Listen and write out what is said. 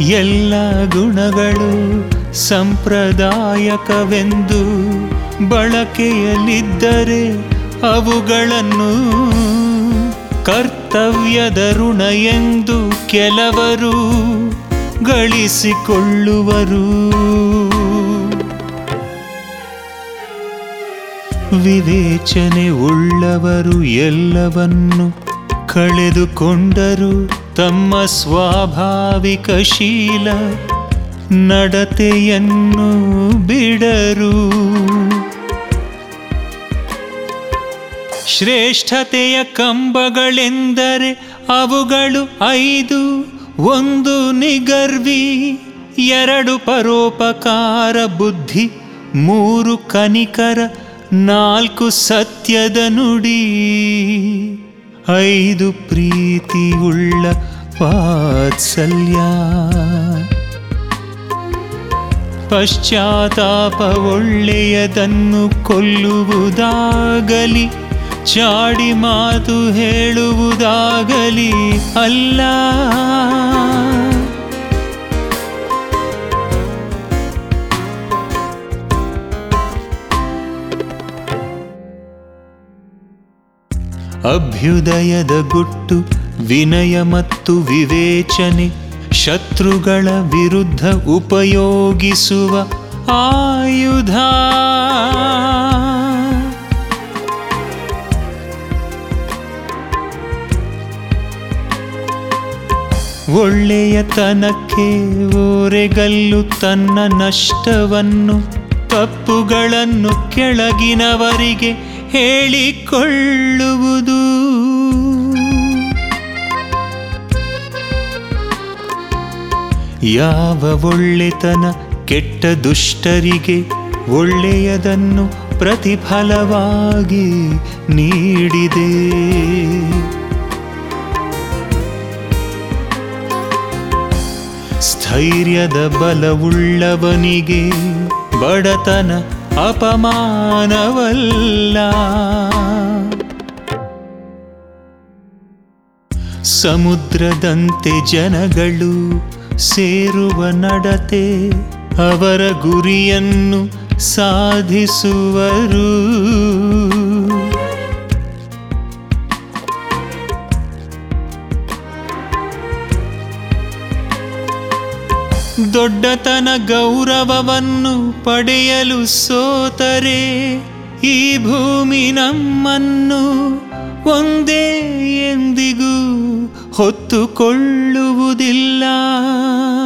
ಎಲ್ಲ ಗುಣಗಳು ಸಂಪ್ರದಾಯಕವೆಂದು ಬಳಕೆಯಲ್ಲಿದ್ದರೆ ಅವುಗಳನ್ನು ಕರ್ತವ್ಯದ ಋಣ ಎಂದು ಕೆಲವರು ಗಳಿಸಿಕೊಳ್ಳುವರು ವಿವೇಚನೆ ಉಳ್ಳವರು ಎಲ್ಲವನ್ನು ಕಳೆದುಕೊಂಡರು ತಮ್ಮ ಸ್ವಾಭಾವಿಕ ಶೀಲ ನಡತೆಯನ್ನು ಬಿಡರು ಶ್ರೇಷ್ಠತೆಯ ಕಂಬಗಳೆಂದರೆ ಅವುಗಳು ಐದು ಒಂದು ನಿಗರ್ವಿ ಎರಡು ಪರೋಪಕಾರ ಬುದ್ಧಿ ಮೂರು ಕನಿಕರ ನಾಲ್ಕು ಸತ್ಯದ ನುಡಿ ಐದು ಪ್ರೀತಿಯುಳ್ಳ ವಾತ್ಸಲ್ಯ ಪಶ್ಚಾತ್ತಾಪ ಒಳ್ಳೆಯದನ್ನು ಕೊಲ್ಲುವುದಾಗಲಿ ಚಾಡಿ ಮಾತು ಹೇಳುವುದಾಗಲಿ ಅಲ್ಲ ಅಭ್ಯುದಯದ ಗುಟ್ಟು ವಿನಯ ಮತ್ತು ವಿವೇಚನೆ ಶತ್ರುಗಳ ವಿರುದ್ಧ ಉಪಯೋಗಿಸುವ ಆಯುಧ ಒಳ್ಳೆಯತನಕ್ಕೆ ಓರೆಗಲ್ಲು ತನ್ನ ನಷ್ಟವನ್ನು ತಪ್ಪುಗಳನ್ನು ಕೆಳಗಿನವರಿಗೆ ಹೇಳಿಕೊಳ್ಳುವುದು ಯಾವ ಒಳ್ಳೆತನ ಕೆಟ್ಟ ದುಷ್ಟರಿಗೆ ಒಳ್ಳೆಯದನ್ನು ಪ್ರತಿಫಲವಾಗಿ ನೀಡಿದೆ ಸ್ಥೈರ್ಯದ ಬಲವುಳ್ಳವನಿಗೆ ಬಡತನ ಅಪಮಾನವಲ್ಲ ಸಮುದ್ರದಂತೆ ಜನಗಳು ಸೇರುವ ನಡತೆ ಅವರ ಗುರಿಯನ್ನು ಸಾಧಿಸುವರು ದೊಡ್ಡತನ ಗೌರವವನ್ನು ಪಡೆಯಲು ಸೋತರೆ ಈ ಭೂಮಿ ನಮ್ಮನ್ನು ಒಂದೇ ಎಂದಿಗೂ ಹೊತ್ತುಕೊಳ್ಳುವುದಿಲ್ಲ